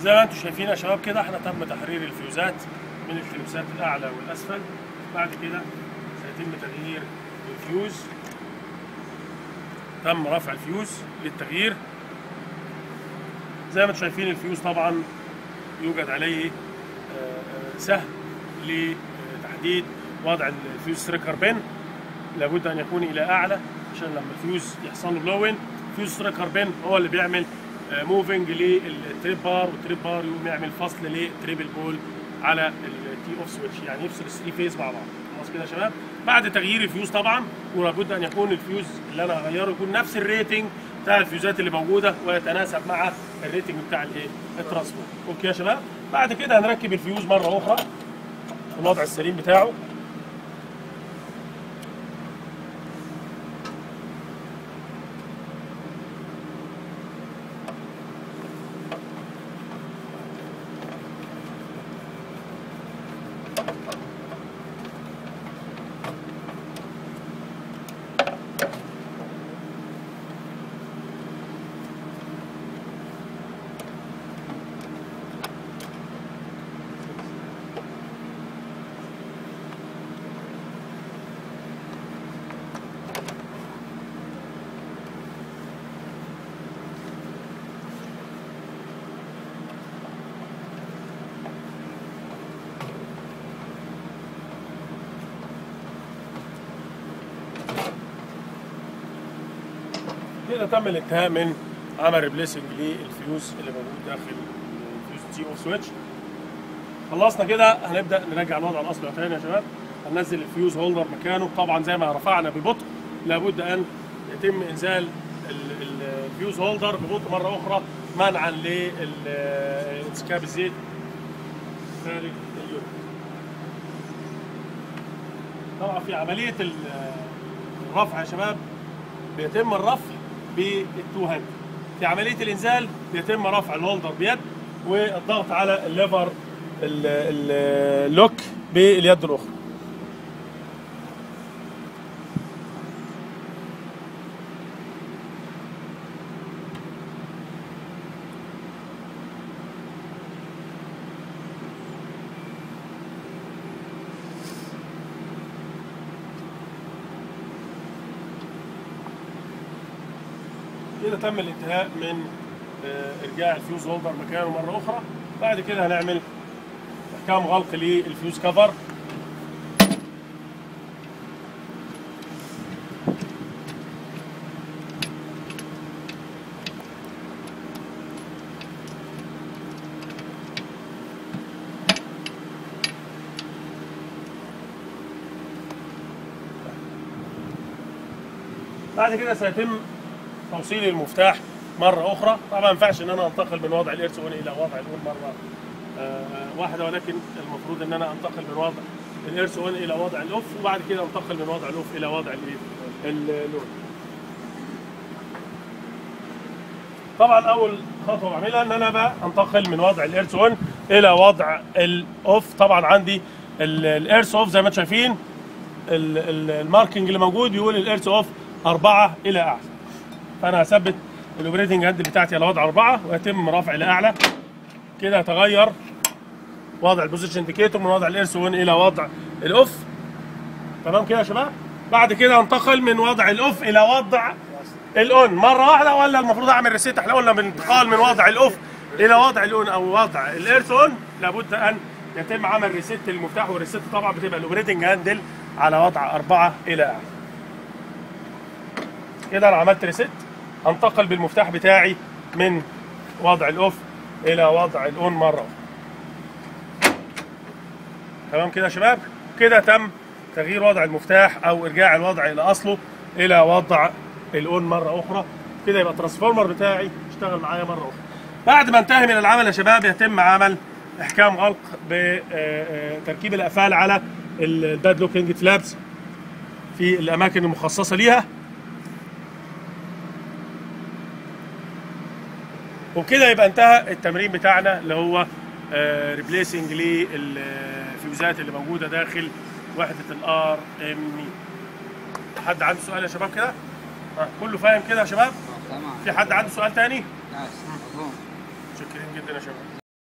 زي ما انتم شايفين يا شباب كده احنا تم تحرير الفيوزات من التلمسات الاعلى والاسفل بعد كده سيتم تغيير الفيوز تم رفع الفيوز للتغيير زي ما انتم شايفين الفيوز طبعا يوجد عليه آه، آه، سهم لتحديد وضع الفيوز ستريكر بين لابد ان يكون الى اعلى عشان لما الفيوز يحصل له بلوين فيوز ستريكر بين هو اللي بيعمل موفنج للتريب بار والتريب بار يقوم يعمل فصل لتريبل بول على التي اوف سويتش يعني يفصل الثري فيز مع بعض خلاص كده يا شباب بعد تغيير الفيوز طبعا ولابد ان يكون الفيوز اللي انا هغيره يكون نفس الريتنج بتاع الفيوزات اللي موجوده ويتناسب مع الريتنج بتاع الايه الترانسبورت اوكي يا شباب بعد كده هنركب الفيوز مره اخرى في الوضع السليم بتاعه كده تم الانتهاء من عمل ريبليسنج للفيوز اللي موجود داخل الفيوز تي او سويتش خلصنا كده هنبدا نرجع الوضع الاصلي تاني يا شباب هننزل الفيوز هولدر مكانه طبعا زي ما رفعنا ببطء لابد ان يتم انزال ال- ال- الفيوز هولدر ببطء مره اخرى منعا لانسكاب الزيت خارج اليونت طبعا في عمليه ال- الرفع يا شباب بيتم الرفع بالتو هاند في عمليه الانزال بيتم رفع الهولدر بيد والضغط على الليفر ال- ال- اللوك باليد الاخرى كده تم الانتهاء من آه، ارجاع الفيوز هولدر مكانه مره اخرى بعد كده هنعمل احكام غلق للفيوز كفر بعد كده سيتم توصيل المفتاح مره اخرى طبعا ما ينفعش ان انا انتقل من وضع الارث اون الى وضع الاون مره آه، واحده ولكن المفروض ان انا انتقل من وضع الارث اون الى وضع الاوف وبعد كده انتقل من وضع الاوف الى وضع الايه اللون طبعا اول خطوه بعملها ان انا بقى انتقل من وضع الارث اون الى وضع الاوف طبعا عندي الارث اوف زي ما انتم شايفين ال- ال- الماركنج اللي موجود بيقول الارث اوف أربعة إلى أعلى فأنا هثبت الأوبريتنج هاند بتاعتي على وضع أربعة ويتم رفع إلى أعلى كده هتغير وضع البوزيشن انديكيتور من وضع الإيرس 1 إلى وضع الأوف تمام كده يا شباب بعد كده انتقل من وضع الأوف إلى وضع الأون مرة واحدة ولا المفروض أعمل ريسيت احنا قلنا بانتقال من وضع الأوف إلى وضع الأون أو وضع الإيرس 1 لابد أن يتم عمل ريسيت للمفتاح والريسيت طبعا بتبقى الأوبريتنج هاندل على وضع أربعة إلى أعلى كده انا عملت ريست انتقل بالمفتاح بتاعي من وضع الاوف الى وضع الاون مره أخرى. تمام كده يا شباب كده تم تغيير وضع المفتاح او ارجاع الوضع الى اصله الى وضع الاون مره اخرى كده يبقى الترانسفورمر بتاعي اشتغل معايا مره اخرى بعد ما انتهي من العمل يا شباب يتم عمل احكام غلق بتركيب الاقفال على الباد لوكينج فلابس في الاماكن المخصصه ليها وبكده يبقى انتهى التمرين بتاعنا اللي هو ريبليسنج للفيوزات اللي موجوده داخل وحده الار ام حد عنده سؤال يا شباب كده؟ آه، كله فاهم كده يا شباب؟ تمام في حد عنده سؤال تاني؟ ناس مفهوم شكرا جدا يا شباب